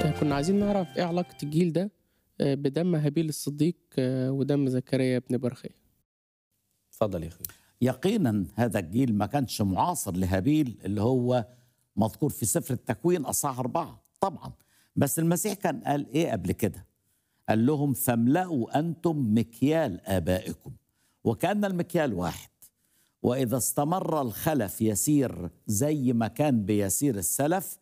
كنا عايزين نعرف ايه علاقة الجيل ده آه، بدم هابيل الصديق آه، ودم زكريا ابن برخية اتفضل يا اخوي يقينا هذا الجيل ما كانش معاصر لهابيل اللي هو مذكور في سفر التكوين اصحاح اربعه طبعا بس المسيح كان قال ايه قبل كده؟ قال لهم فاملأوا انتم مكيال ابائكم وكان المكيال واحد واذا استمر الخلف يسير زي ما كان بيسير السلف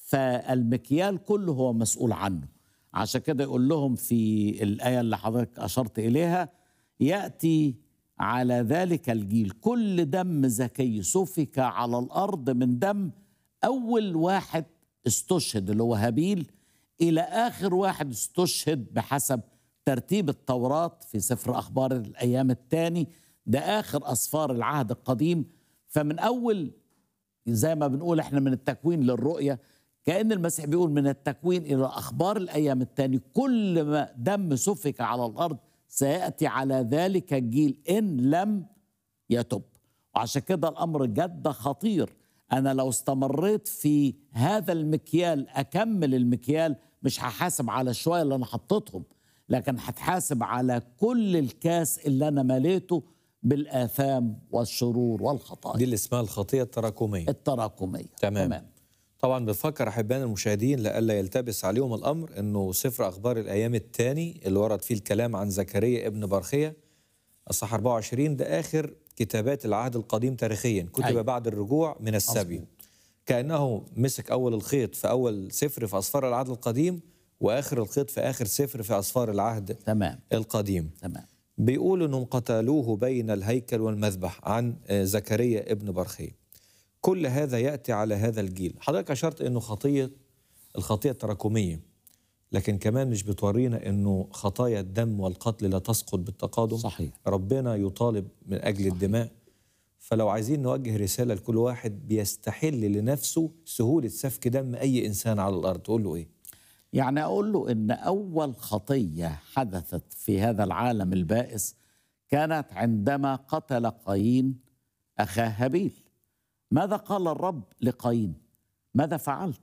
فالمكيال كله هو مسؤول عنه عشان كده يقول لهم في الايه اللي حضرتك اشرت اليها ياتي على ذلك الجيل كل دم زكي سفك على الارض من دم اول واحد استشهد اللي هو هابيل الى اخر واحد استشهد بحسب ترتيب التوراه في سفر اخبار الايام الثاني ده اخر اسفار العهد القديم فمن اول زي ما بنقول احنا من التكوين للرؤيه كأن المسيح بيقول من التكوين إلى أخبار الأيام الثاني كل ما دم سفك على الأرض سيأتي على ذلك الجيل إن لم يتب وعشان كده الأمر جد خطير أنا لو استمريت في هذا المكيال أكمل المكيال مش هحاسب على الشوية اللي أنا حطيتهم لكن هتحاسب على كل الكاس اللي أنا مليته بالآثام والشرور والخطايا دي اللي اسمها الخطيه التراكميه التراكمية تمام. تمام. طبعا بفكر احبائنا المشاهدين لئلا يلتبس عليهم الامر انه سفر اخبار الايام الثاني اللي ورد فيه الكلام عن زكريا ابن برخيه اصحاح 24 ده اخر كتابات العهد القديم تاريخيا كتب أيوة. بعد الرجوع من السبي مظبوط. كانه مسك اول الخيط في اول سفر في اسفار العهد القديم واخر الخيط في اخر سفر في اسفار العهد تمام القديم تمام بيقول انهم قتلوه بين الهيكل والمذبح عن آه، زكريا ابن برخيه كل هذا ياتي على هذا الجيل حضرتك اشرت انه خطيه الخطيه التراكميه لكن كمان مش بتورينا انه خطايا الدم والقتل لا تسقط بالتقادم صحيح. ربنا يطالب من اجل الدماء فلو عايزين نوجه رساله لكل واحد بيستحل لنفسه سهوله سفك دم اي انسان على الارض تقول له ايه يعني أقول له إن أول خطية حدثت في هذا العالم البائس كانت عندما قتل قايين أخاه هابيل ماذا قال الرب لقايين ماذا فعلت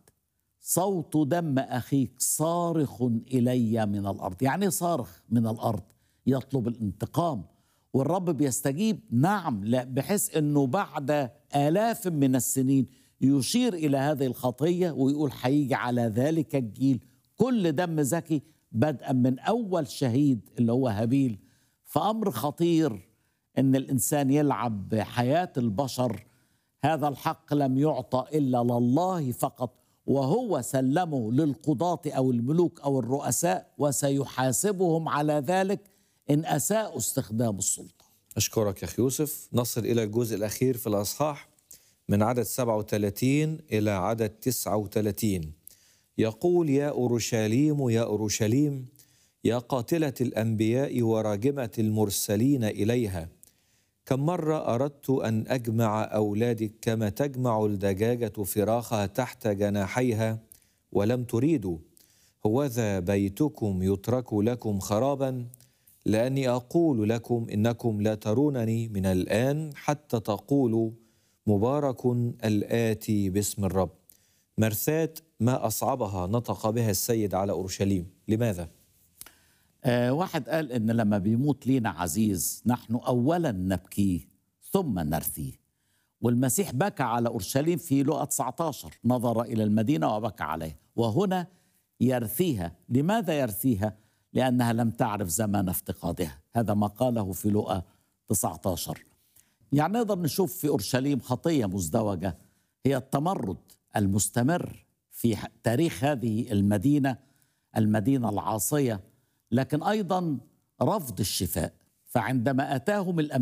صوت دم أخيك صارخ إلي من الأرض يعني إيه صارخ من الأرض يطلب الانتقام والرب بيستجيب نعم لا بحيث أنه بعد آلاف من السنين يشير إلى هذه الخطية ويقول هيجي على ذلك الجيل كل دم زكي بدءا من أول شهيد اللي هو هابيل فأمر خطير ان الانسان يلعب بحياه البشر هذا الحق لم يعطى الا لله فقط وهو سلمه للقضاه او الملوك او الرؤساء وسيحاسبهم على ذلك ان اساءوا استخدام السلطه أشكرك يا أخي يوسف نصل إلى الجزء الأخير في الأصحاح من عدد 37 إلى عدد 39 يقول يا أورشليم يا أورشليم يا قاتلة الأنبياء وراجمة المرسلين إليها كم مرة أردت أن أجمع أولادك كما تجمع الدجاجة فراخها تحت جناحيها ولم تريدوا هوذا بيتكم يترك لكم خرابا لاني اقول لكم انكم لا ترونني من الان حتى تقولوا مبارك الاتي باسم الرب مرثاه ما اصعبها نطق بها السيد على اورشليم لماذا آه واحد قال ان لما بيموت لينا عزيز نحن اولا نبكيه ثم نرثيه والمسيح بكى على اورشليم في لقا 19 نظر الى المدينه وبكى عليها وهنا يرثيها لماذا يرثيها لانها لم تعرف زمان افتقادها هذا ما قاله في لقا 19 يعني نقدر نشوف في اورشليم خطيه مزدوجه هي التمرد المستمر في ح- تاريخ هذه المدينه المدينه العاصيه لكن ايضا رفض الشفاء فعندما اتاهم الأم